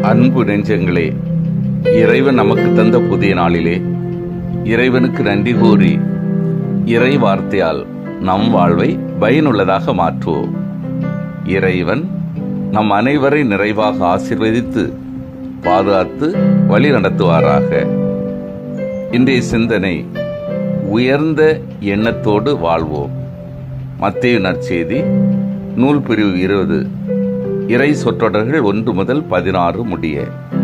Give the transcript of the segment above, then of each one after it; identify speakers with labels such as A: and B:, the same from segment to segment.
A: அன்பு நெஞ்சங்களே இறைவன் நமக்கு தந்த புதிய நாளிலே இறைவனுக்கு நன்றி கூறி இறை வார்த்தையால் நம் வாழ்வை பயனுள்ளதாக மாற்றுவோம் இறைவன் நம் அனைவரை நிறைவாக ஆசீர்வதித்து பாதுகாத்து வழி நடத்துவாராக இன்றைய சிந்தனை உயர்ந்த எண்ணத்தோடு வாழ்வோம் மத்திய நற்செய்தி நூல் பிரிவு இருபது இறை சொற்றொடர்கள் ஒன்று முதல் பதினாறு முடிய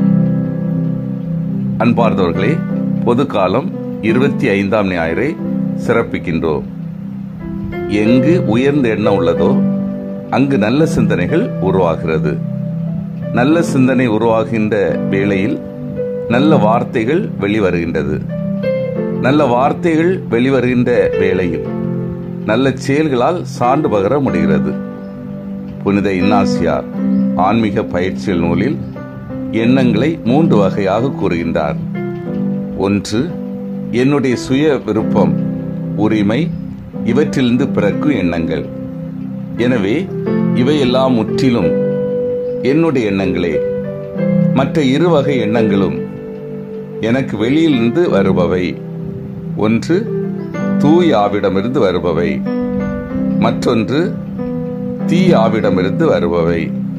A: அன்பார்ந்தவர்களே பொது காலம் இருபத்தி ஐந்தாம் ஞாயிறை சிறப்பிக்கின்றோம் எங்கு உயர்ந்த எண்ணம் உள்ளதோ அங்கு நல்ல சிந்தனைகள் உருவாகிறது நல்ல சிந்தனை உருவாகின்ற வேளையில் நல்ல வார்த்தைகள் வெளிவருகின்றது நல்ல வார்த்தைகள் வெளிவருகின்ற வேளையில் நல்ல செயல்களால் சான்று பகர முடிகிறது புனித இன்னாசியார் ஆன்மீக பயிற்சியல் நூலில் எண்ணங்களை மூன்று வகையாக கூறுகின்றார் ஒன்று என்னுடைய சுய விருப்பம் உரிமை இவற்றிலிருந்து பிறக்கும் எண்ணங்கள் எனவே இவையெல்லாம் முற்றிலும் என்னுடைய எண்ணங்களே மற்ற இரு வகை எண்ணங்களும் எனக்கு வெளியிலிருந்து வருபவை ஒன்று தூய் ஆவிடமிருந்து வருபவை மற்றொன்று தீ ஆவிடமிருந்து வருபவை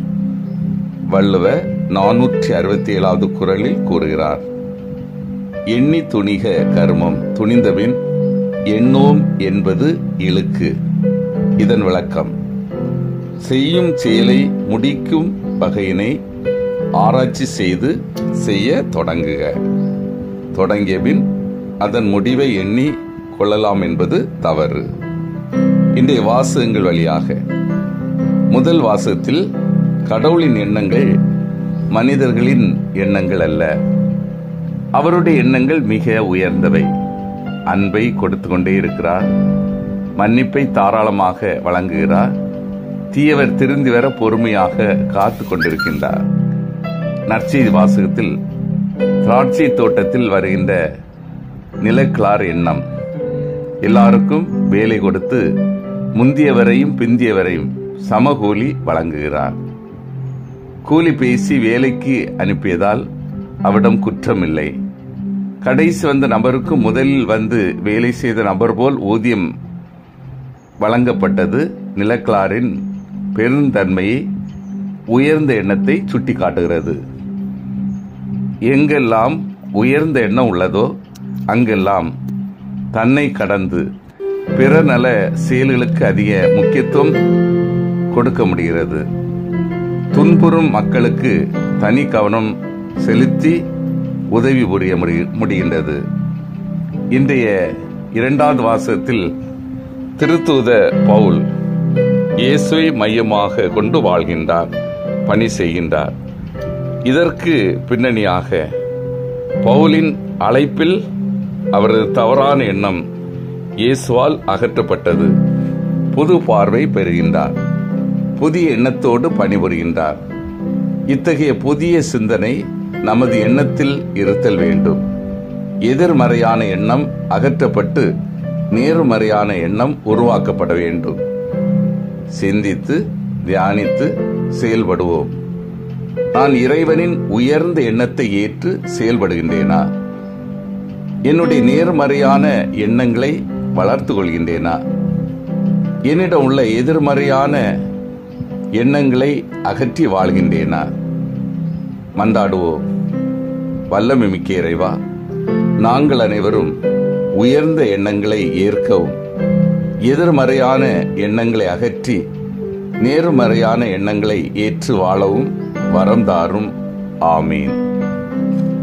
A: வள்ளுவ நானூற்றி அறுபத்தி ஏழாவது குரலில் கூறுகிறார் எண்ணி துணிக கர்மம் துணிந்தபின் எண்ணோம் என்பது இழுக்கு இதன் விளக்கம் செய்யும் செயலை முடிக்கும் வகையினை ஆராய்ச்சி செய்து செய்ய தொடங்குக தொடங்கிய பின் அதன் முடிவை எண்ணி கொள்ளலாம் என்பது தவறு இன்றைய வாசகங்கள் வழியாக முதல் வாசகத்தில் கடவுளின் எண்ணங்கள் மனிதர்களின் எண்ணங்கள் அல்ல அவருடைய எண்ணங்கள் மிக உயர்ந்தவை அன்பை கொடுத்து கொண்டே இருக்கிறார் மன்னிப்பை தாராளமாக வழங்குகிறார் தீயவர் திருந்தி வர பொறுமையாக காத்து கொண்டிருக்கின்றார் நற்செய்தி வாசகத்தில் திராட்சை தோட்டத்தில் வருகின்ற நிலக்கிளார் எண்ணம் எல்லாருக்கும் வேலை கொடுத்து முந்தியவரையும் பிந்தியவரையும் சமகூலி வழங்குகிறார் கூலி பேசி வேலைக்கு அனுப்பியதால் அவரிடம் குற்றமில்லை கடைசி வந்த நபருக்கு முதலில் வந்து வேலை செய்த நபர் போல் ஊதியம் வழங்கப்பட்டது நிலக்கிளாரின் பெருந்தன்மையை உயர்ந்த எண்ணத்தை சுட்டிக்காட்டுகிறது எங்கெல்லாம் உயர்ந்த எண்ணம் உள்ளதோ அங்கெல்லாம் தன்னை கடந்து பிற நல செயல்களுக்கு அதிக முக்கியத்துவம் கொடுக்க முடிகிறது துன்புறும் மக்களுக்கு தனி கவனம் செலுத்தி உதவி புரிய முடிகின்றது இன்றைய இரண்டாவது வாசகத்தில் திருத்தூத பவுல் இயேசுவை மையமாக கொண்டு வாழ்கின்றார் பணி செய்கின்றார் இதற்கு பின்னணியாக பவுலின் அழைப்பில் அவரது தவறான எண்ணம் இயேசுவால் அகற்றப்பட்டது புது பார்வை பெறுகின்றார் புதிய எண்ணத்தோடு பணிபுரிகின்றார் இத்தகைய புதிய சிந்தனை நமது எண்ணத்தில் இருத்தல் வேண்டும் எதிர்மறையான எண்ணம் அகற்றப்பட்டு நேர்மறையான எண்ணம் உருவாக்கப்பட வேண்டும் சிந்தித்து தியானித்து செயல்படுவோம் நான் இறைவனின் உயர்ந்த எண்ணத்தை ஏற்று செயல்படுகின்றேனா என்னுடைய நேர்மறையான எண்ணங்களை வளர்த்து கொள்கின்றேனா என்னிடம் உள்ள எதிர்மறையான எண்ணங்களை அகற்றி வாழ்கின்றேனா மந்தாடுவோம் வல்லமை மிக்க இறைவா நாங்கள் அனைவரும் உயர்ந்த எண்ணங்களை ஏற்கவும் எதிர்மறையான எண்ணங்களை அகற்றி நேர்மறையான எண்ணங்களை ஏற்று வாழவும் வரம் தாரும் ஆமீன்